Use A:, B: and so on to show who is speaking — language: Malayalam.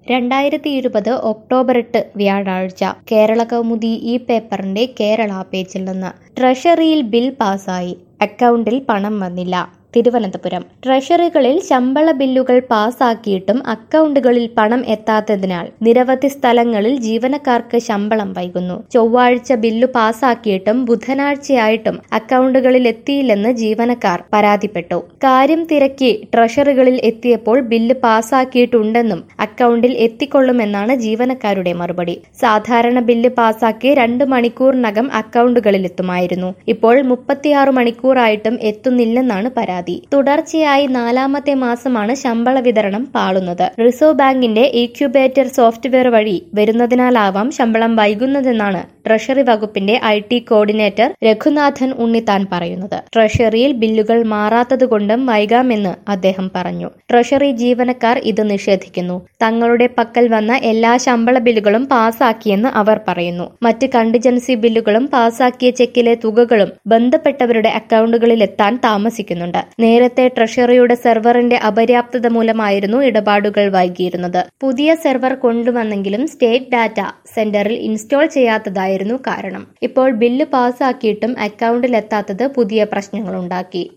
A: രണ്ടായിരത്തി ഇരുപത് ഒക്ടോബർ എട്ട് വ്യാഴാഴ്ച കേരള കൗമുദി ഈ പേപ്പറിന്റെ കേരള പേജിൽ നിന്ന് ട്രഷറിയിൽ ബിൽ പാസായി അക്കൗണ്ടിൽ പണം വന്നില്ല തിരുവനന്തപുരം ട്രഷറികളിൽ ശമ്പള ബില്ലുകൾ പാസാക്കിയിട്ടും അക്കൗണ്ടുകളിൽ പണം എത്താത്തതിനാൽ നിരവധി സ്ഥലങ്ങളിൽ ജീവനക്കാർക്ക് ശമ്പളം വൈകുന്നു ചൊവ്വാഴ്ച ബില്ലു പാസാക്കിയിട്ടും ബുധനാഴ്ചയായിട്ടും അക്കൗണ്ടുകളിൽ എത്തിയില്ലെന്ന് ജീവനക്കാർ പരാതിപ്പെട്ടു കാര്യം തിരക്കി ട്രഷറികളിൽ എത്തിയപ്പോൾ ബില്ല് പാസാക്കിയിട്ടുണ്ടെന്നും അക്കൗണ്ടിൽ എത്തിക്കൊള്ളുമെന്നാണ് ജീവനക്കാരുടെ മറുപടി സാധാരണ ബില്ല് പാസാക്കി രണ്ട് മണിക്കൂറിനകം അക്കൗണ്ടുകളിൽ എത്തുമായിരുന്നു ഇപ്പോൾ മുപ്പത്തിയാറ് മണിക്കൂറായിട്ടും എത്തുന്നില്ലെന്നാണ് പരാതി തുടർച്ചയായി നാലാമത്തെ മാസമാണ് ശമ്പള വിതരണം പാളുന്നത് റിസർവ് ബാങ്കിന്റെ ഇക്യുബേറ്റർ സോഫ്റ്റ്വെയർ വഴി വരുന്നതിനാലാവാം ശമ്പളം വൈകുന്നതെന്നാണ് ട്രഷറി വകുപ്പിന്റെ I T coordinator Raghunathan Unnithan പറയുന്നത് ട്രഷറിയിൽ ബില്ലുകൾ മാറാത്തതുകൊണ്ടും വൈകാമെന്ന് അദ്ദേഹം പറഞ്ഞു ട്രഷറി ജീവനക്കാർ ഇത് നിഷേധിക്കുന്നു തങ്ങളുടെ പക്കൽ വന്ന എല്ലാ ശമ്പള ബില്ലുകളും പാസാക്കിയെന്ന് അവർ പറയുന്നു മറ്റ് കണ്ടിജൻസി ബില്ലുകളും പാസാക്കിയ ചെക്കിലെ തുകകളും ബന്ധപ്പെട്ടവരുടെ അക്കൗണ്ടുകളിൽ എത്താൻ താമസിക്കുന്നുണ്ട് നേരത്തെ ട്രഷറിയുടെ സെർവറിന്റെ അപര്യാപ്തത മൂലമായിരുന്നു ഇടപാടുകൾ വൈകിയിരുന്നത് പുതിയ സെർവർ കൊണ്ടുവന്നെങ്കിലും സ്റ്റേറ്റ് ഡാറ്റ സെന്ററിൽ ഇൻസ്റ്റാൾ ചെയ്യാത്തതായിരുന്നു കാരണം ഇപ്പോൾ ബില്ല് പാസാക്കിയിട്ടും അക്കൗണ്ടിൽ എത്താത്തത് പുതിയ പ്രശ്നങ്ങളുണ്ടാക്കി